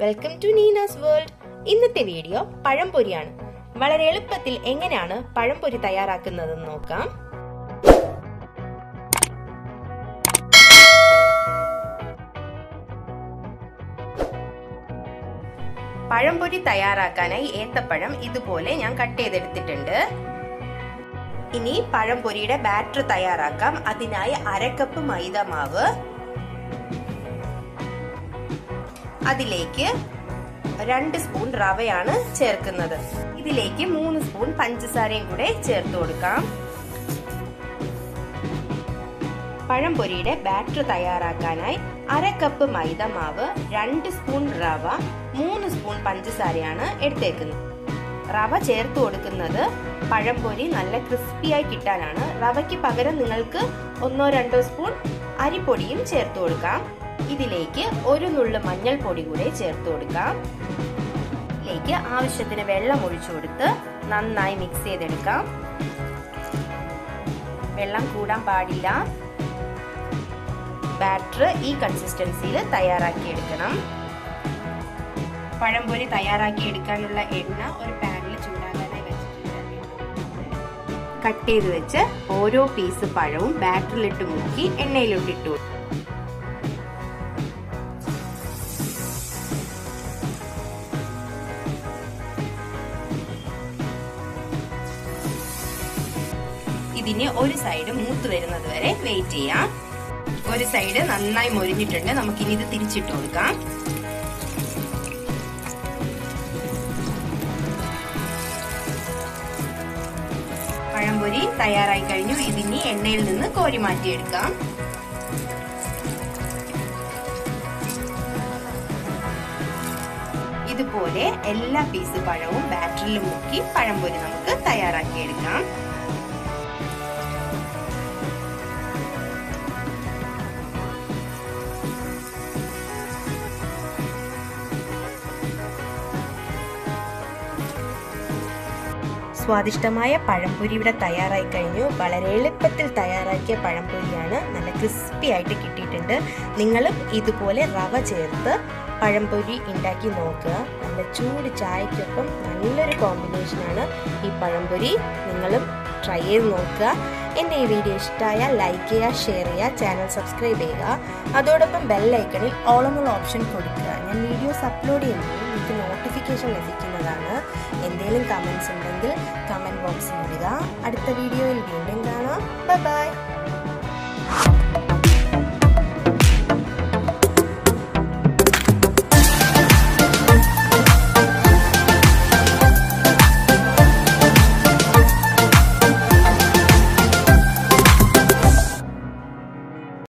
welcome to Neena's world ഇന്നത്തെ video പഴംപൊരിയാണ് വളരെ എളുപ്പത്തിൽ എങ്ങനെയാണ് പഴംപൊരി തയ്യാറാക്കുന്നതെന്ന് നോക്കാം പഴംപൊരി തയ്യാറാക്കാനായി ഏത്തപ്പഴം ഇതുപോലെ ഞാൻ കട്ട് ചെയ്തെടുത്തിട്ടുണ്ട് ഇനി പഴംപൊരിയുടെ ബാറ്റർ തയ്യാറാക്കാം അതിനായി അരക്കപ്പ് മൈദ മാവ് അതിലേക്ക് രണ്ട് സ്പൂൺ റവയാണ് ചേർക്കുന്നത് ഇതിലേക്ക് മൂന്ന് സ്പൂൺ പഞ്ചസാരയും കൂടെ ചേർത്ത് കൊടുക്കാം പഴംപൊരിയുടെ ബാറ്റർ തയ്യാറാക്കാനായി അര കപ്പ് മൈദ മാവ് രണ്ട് സ്പൂൺ റവ മൂന്ന് സ്പൂൺ പഞ്ചസാരയാണ് എടുത്തേക്കുന്നത് റവ ചേർത്ത് കൊടുക്കുന്നത് പഴംപൊരി നല്ല ക്രിസ്പിയായി കിട്ടാനാണ് റവയ്ക്ക് പകരം നിങ്ങൾക്ക് ഒന്നോ രണ്ടോ സ്പൂൺ അരിപ്പൊടിയും ചേർത്ത് കൊടുക്കാം ഇതിലേക്ക് ഒരു നുള്ളു മഞ്ഞൾപ്പൊടി കൂടെ ചേർത്ത് കൊടുക്കാം ഇതിലേക്ക് ആവശ്യത്തിന് വെള്ളം ഒഴിച്ചു കൊടുത്ത് നന്നായി മിക്സ് ചെയ്തെടുക്കാം വെള്ളം കൂടാൻ പാടില്ല ബാറ്റർ ഈ കൺസിസ്റ്റൻസിയിൽ തയ്യാറാക്കി എടുക്കണം പഴംപൊരി തയ്യാറാക്കി എടുക്കാനുള്ള എണ്ണ ഒരു പാനിൽ ചൂടാകാനായി വെച്ചിട്ടുണ്ട് കട്ട് ചെയ്ത് വെച്ച് ഓരോ പീസ് പഴവും ബാറ്ററിലിട്ട് മുക്കി എണ്ണയിലോട്ട് ഇട്ടു ഇതിന് ഒരു സൈഡ് മൂത്ത് വരുന്നത് വരെ വെയിറ്റ് ചെയ്യാം ഒരു സൈഡ് നന്നായി മൊരിഞ്ഞിട്ടുണ്ട് നമുക്കിനി ഇത് തിരിച്ചിട്ട് കൊടുക്കാം പഴംപൊരി തയ്യാറായി കഴിഞ്ഞു ഇതിനി എണ്ണയിൽ നിന്ന് കോരി മാറ്റിയെടുക്കാം ഇതുപോലെ എല്ലാ പീസ് പഴവും ബാറ്ററിൽ മുക്കി പഴംപൊരി നമുക്ക് തയ്യാറാക്കിയെടുക്കാം സ്വാദിഷ്ടമായ പഴംപൊരി ഇവിടെ തയ്യാറായി കഴിഞ്ഞു വളരെ എളുപ്പത്തിൽ തയ്യാറാക്കിയ പഴംപൊരിയാണ് നല്ല ക്രിസ്പി ആയിട്ട് കിട്ടിയിട്ടുണ്ട് നിങ്ങളും ഇതുപോലെ റവ ചേർത്ത് പഴംപൊരി ഉണ്ടാക്കി നോക്കുക നല്ല ചൂട് ചായക്കൊപ്പം നല്ലൊരു കോമ്പിനേഷനാണ് ഈ പഴംപൊരി നിങ്ങളും ട്രൈ ചെയ്ത് നോക്കുക എൻ്റെ ഈ വീഡിയോ ഇഷ്ടമായാൽ ലൈക്ക് ചെയ്യുക ഷെയർ ചെയ്യുക ചാനൽ സബ്സ്ക്രൈബ് ചെയ്യുക അതോടൊപ്പം ബെല്ലൈക്കണിൽ ഓളമുള്ള ഓപ്ഷൻ കൊടുക്കുക ഞാൻ വീഡിയോസ് അപ്ലോഡ് ചെയ്യുമ്പോൾ നിങ്ങൾക്ക് നോട്ടിഫിക്കേഷൻ ലഭിക്കുന്നതാണ് എന്തെങ്കിലും കമൻസ് ഉണ്ടെങ്കിൽ കമൻറ്റ് ബോക്സിൽ ഇടുക അടുത്ത വീഡിയോയിൽ വീണ്ടും കാണാം ബൈ ബൈ